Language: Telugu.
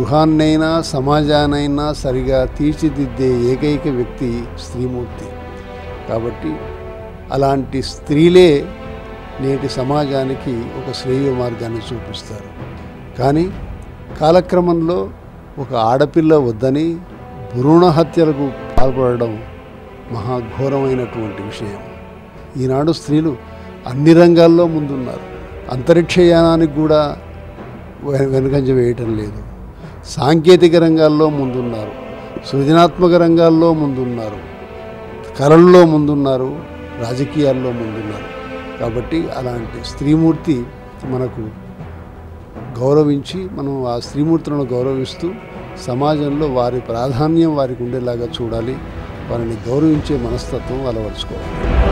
గృహాన్నైనా సమాజానైనా సరిగా తీర్చిదిద్దే ఏకైక వ్యక్తి స్త్రీమూర్తి కాబట్టి అలాంటి స్త్రీలే నేటి సమాజానికి ఒక శ్రేయ మార్గాన్ని చూపిస్తారు కానీ కాలక్రమంలో ఒక ఆడపిల్ల వద్దని భ్రూణ హత్యలకు పాల్పడడం మహాఘోరమైనటువంటి విషయం ఈనాడు స్త్రీలు అన్ని రంగాల్లో ముందున్నారు అంతరిక్షయానానికి కూడా వె- వెనుకంజ వేయటం లేదు సాంకేతిక రంగాల్లో ముందున్నారు సృజనాత్మక రంగాల్లో ముందున్నారు కళల్లో ముందున్నారు రాజకీయాల్లో ముందున్నారు కాబట్టి అలాంటి స్త్రీమూర్తి మనకు గౌరవించి మనం ఆ స్త్రీమూర్తులను గౌరవిస్తూ సమాజంలో వారి ప్రాధాన్యం వారికి ఉండేలాగా చూడాలి వారిని గౌరవించే మనస్తత్వం అలవరుచుకోవాలి